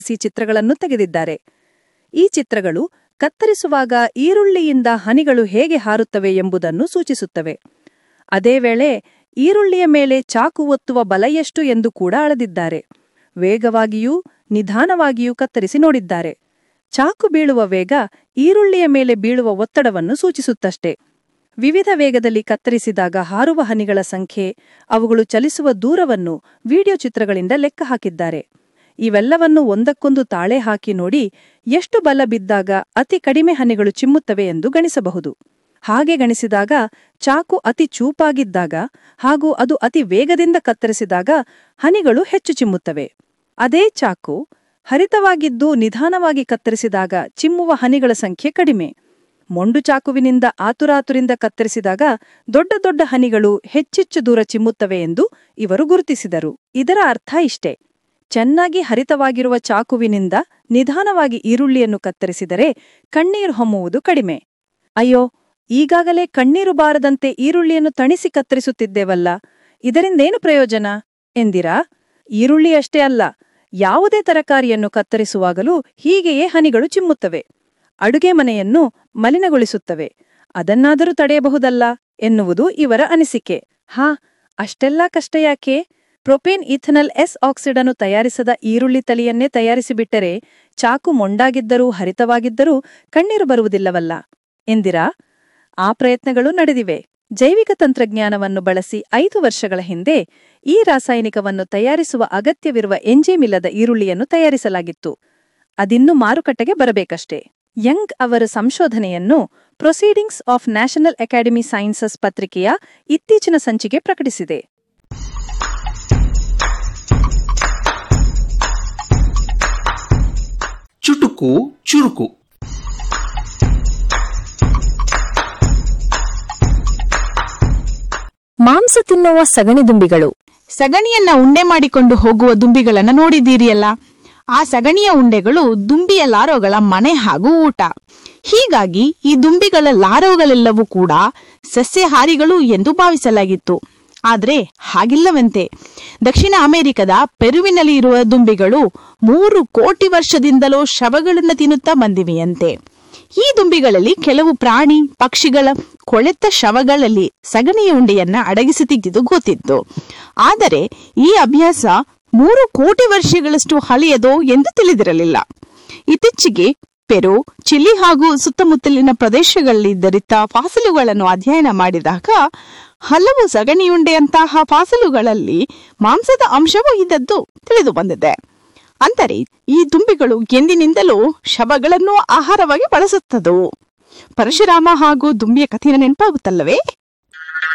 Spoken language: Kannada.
ಸಿ ಚಿತ್ರಗಳನ್ನು ತೆಗೆದಿದ್ದಾರೆ ಈ ಚಿತ್ರಗಳು ಕತ್ತರಿಸುವಾಗ ಈರುಳ್ಳಿಯಿಂದ ಹನಿಗಳು ಹೇಗೆ ಹಾರುತ್ತವೆ ಎಂಬುದನ್ನು ಸೂಚಿಸುತ್ತವೆ ಅದೇ ವೇಳೆ ಈರುಳ್ಳಿಯ ಮೇಲೆ ಚಾಕು ಒತ್ತುವ ಬಲ ಎಷ್ಟು ಎಂದು ಕೂಡ ಅಳೆದಿದ್ದಾರೆ ವೇಗವಾಗಿಯೂ ನಿಧಾನವಾಗಿಯೂ ಕತ್ತರಿಸಿ ನೋಡಿದ್ದಾರೆ ಚಾಕು ಬೀಳುವ ವೇಗ ಈರುಳ್ಳಿಯ ಮೇಲೆ ಬೀಳುವ ಒತ್ತಡವನ್ನು ಸೂಚಿಸುತ್ತಷ್ಟೆ ವಿವಿಧ ವೇಗದಲ್ಲಿ ಕತ್ತರಿಸಿದಾಗ ಹಾರುವ ಹನಿಗಳ ಸಂಖ್ಯೆ ಅವುಗಳು ಚಲಿಸುವ ದೂರವನ್ನು ವಿಡಿಯೋ ಚಿತ್ರಗಳಿಂದ ಲೆಕ್ಕ ಹಾಕಿದ್ದಾರೆ ಇವೆಲ್ಲವನ್ನು ಒಂದಕ್ಕೊಂದು ತಾಳೆ ಹಾಕಿ ನೋಡಿ ಎಷ್ಟು ಬಲ ಬಿದ್ದಾಗ ಅತಿ ಕಡಿಮೆ ಹನಿಗಳು ಚಿಮ್ಮುತ್ತವೆ ಎಂದು ಗಣಿಸಬಹುದು ಹಾಗೆ ಗಣಿಸಿದಾಗ ಚಾಕು ಅತಿ ಚೂಪಾಗಿದ್ದಾಗ ಹಾಗೂ ಅದು ಅತಿ ವೇಗದಿಂದ ಕತ್ತರಿಸಿದಾಗ ಹನಿಗಳು ಹೆಚ್ಚು ಚಿಮ್ಮುತ್ತವೆ ಅದೇ ಚಾಕು ಹರಿತವಾಗಿದ್ದು ನಿಧಾನವಾಗಿ ಕತ್ತರಿಸಿದಾಗ ಚಿಮ್ಮುವ ಹನಿಗಳ ಸಂಖ್ಯೆ ಕಡಿಮೆ ಮೊಂಡು ಚಾಕುವಿನಿಂದ ಆತುರಾತುರಿಂದ ಕತ್ತರಿಸಿದಾಗ ದೊಡ್ಡ ದೊಡ್ಡ ಹನಿಗಳು ಹೆಚ್ಚೆಚ್ಚು ದೂರ ಚಿಮ್ಮುತ್ತವೆ ಎಂದು ಇವರು ಗುರುತಿಸಿದರು ಇದರ ಅರ್ಥ ಇಷ್ಟೇ ಚೆನ್ನಾಗಿ ಹರಿತವಾಗಿರುವ ಚಾಕುವಿನಿಂದ ನಿಧಾನವಾಗಿ ಈರುಳ್ಳಿಯನ್ನು ಕತ್ತರಿಸಿದರೆ ಕಣ್ಣೀರು ಹೊಮ್ಮುವುದು ಕಡಿಮೆ ಅಯ್ಯೋ ಈಗಾಗಲೇ ಕಣ್ಣೀರು ಬಾರದಂತೆ ಈರುಳ್ಳಿಯನ್ನು ತಣಿಸಿ ಕತ್ತರಿಸುತ್ತಿದ್ದೇವಲ್ಲ ಇದರಿಂದೇನು ಪ್ರಯೋಜನ ಎಂದಿರಾ ಈರುಳ್ಳಿಯಷ್ಟೇ ಅಲ್ಲ ಯಾವುದೇ ತರಕಾರಿಯನ್ನು ಕತ್ತರಿಸುವಾಗಲೂ ಹೀಗೆಯೇ ಹನಿಗಳು ಚಿಮ್ಮುತ್ತವೆ ಅಡುಗೆ ಮನೆಯನ್ನು ಮಲಿನಗೊಳಿಸುತ್ತವೆ ಅದನ್ನಾದರೂ ತಡೆಯಬಹುದಲ್ಲ ಎನ್ನುವುದು ಇವರ ಅನಿಸಿಕೆ ಹಾ ಅಷ್ಟೆಲ್ಲಾ ಕಷ್ಟ ಯಾಕೆ ಪ್ರೊಪೇನ್ ಇಥನಲ್ ಎಸ್ ಆಕ್ಸಿಡನ್ನು ತಯಾರಿಸದ ಈರುಳ್ಳಿ ತಳಿಯನ್ನೇ ತಯಾರಿಸಿಬಿಟ್ಟರೆ ಚಾಕು ಮೊಂಡಾಗಿದ್ದರೂ ಹರಿತವಾಗಿದ್ದರೂ ಕಣ್ಣೀರು ಬರುವುದಿಲ್ಲವಲ್ಲ ಎಂದಿರಾ ಆ ಪ್ರಯತ್ನಗಳು ನಡೆದಿವೆ ಜೈವಿಕ ತಂತ್ರಜ್ಞಾನವನ್ನು ಬಳಸಿ ಐದು ವರ್ಷಗಳ ಹಿಂದೆ ಈ ರಾಸಾಯನಿಕವನ್ನು ತಯಾರಿಸುವ ಅಗತ್ಯವಿರುವ ಎಂಜಿಮಿಲ್ಲದ ಈರುಳ್ಳಿಯನ್ನು ತಯಾರಿಸಲಾಗಿತ್ತು ಅದಿನ್ನು ಮಾರುಕಟ್ಟೆಗೆ ಬರಬೇಕಷ್ಟೇ ಯಂಗ್ ಅವರ ಸಂಶೋಧನೆಯನ್ನು proceedings of national academy sciences ಪತ್ರಿಕೆಯ ಇತ್ತೀಚಿನ ಸಂಚಿಕೆ ಪ್ರಕಟಿಸಿದೆ ಚುಟುಕು ಚುರುಕು ಮಾಂಸ ತಿನ್ನುವ ಸಗಣಿ ದುಂಬಿಗಳು ಸಗಣಿಯನ್ನ ಉಂಡೆ ಮಾಡಿಕೊಂಡು ಹೋಗುವ ದುಂಬಿಗಳನ್ನ ನೋಡಿದ್ದೀರಿಯಲ್ಲ ಆ ಸಗಣಿಯ ಉಂಡೆಗಳು ದುಂಬಿಯ ಲಾರೋಗಳ ಮನೆ ಹಾಗೂ ಊಟ ಹೀಗಾಗಿ ಈ ದುಂಬಿಗಳ ಲಾರೋಗಳೆಲ್ಲವೂ ಕೂಡ ಸಸ್ಯಹಾರಿಗಳು ಎಂದು ಭಾವಿಸಲಾಗಿತ್ತು ಆದ್ರೆ ಹಾಗಿಲ್ಲವಂತೆ ದಕ್ಷಿಣ ಅಮೆರಿಕದ ಪೆರುವಿನಲ್ಲಿ ಇರುವ ದುಂಬಿಗಳು ಮೂರು ಕೋಟಿ ವರ್ಷದಿಂದಲೂ ಶವಗಳನ್ನು ತಿನ್ನುತ್ತಾ ಬಂದಿವೆಯಂತೆ ಈ ದುಂಬಿಗಳಲ್ಲಿ ಕೆಲವು ಪ್ರಾಣಿ ಪಕ್ಷಿಗಳ ಕೊಳೆತ ಶವಗಳಲ್ಲಿ ಸಗಣಿಯ ಉಂಡೆಯನ್ನ ಅಡಗಿಸಿ ತೆಗೆದು ಗೊತ್ತಿತ್ತು ಆದರೆ ಈ ಅಭ್ಯಾಸ ಮೂರು ಕೋಟಿ ವರ್ಷಗಳಷ್ಟು ಹಳೆಯದೋ ಎಂದು ತಿಳಿದಿರಲಿಲ್ಲ ಇತ್ತೀಚೆಗೆ ಪೆರು ಚಿಲಿ ಹಾಗೂ ಸುತ್ತಮುತ್ತಲಿನ ಪ್ರದೇಶಗಳಲ್ಲಿ ದೊರೆತ ಫಾಸಲುಗಳನ್ನು ಅಧ್ಯಯನ ಮಾಡಿದಾಗ ಹಲವು ಸಗಣಿಯುಂಡೆಯಂತಹ ಫಾಸಲುಗಳಲ್ಲಿ ಮಾಂಸದ ಅಂಶವೂ ಇದ್ದದ್ದು ತಿಳಿದು ಬಂದಿದೆ ಅಂದರೆ ಈ ದುಂಬಿಗಳು ಎಂದಿನಿಂದಲೂ ಶವಗಳನ್ನು ಆಹಾರವಾಗಿ ಬಳಸುತ್ತದವು ಪರಶುರಾಮ ಹಾಗೂ ದುಂಬಿಯ ಕಥೆಯ ನೆನಪಾಗುತ್ತಲ್ಲವೇ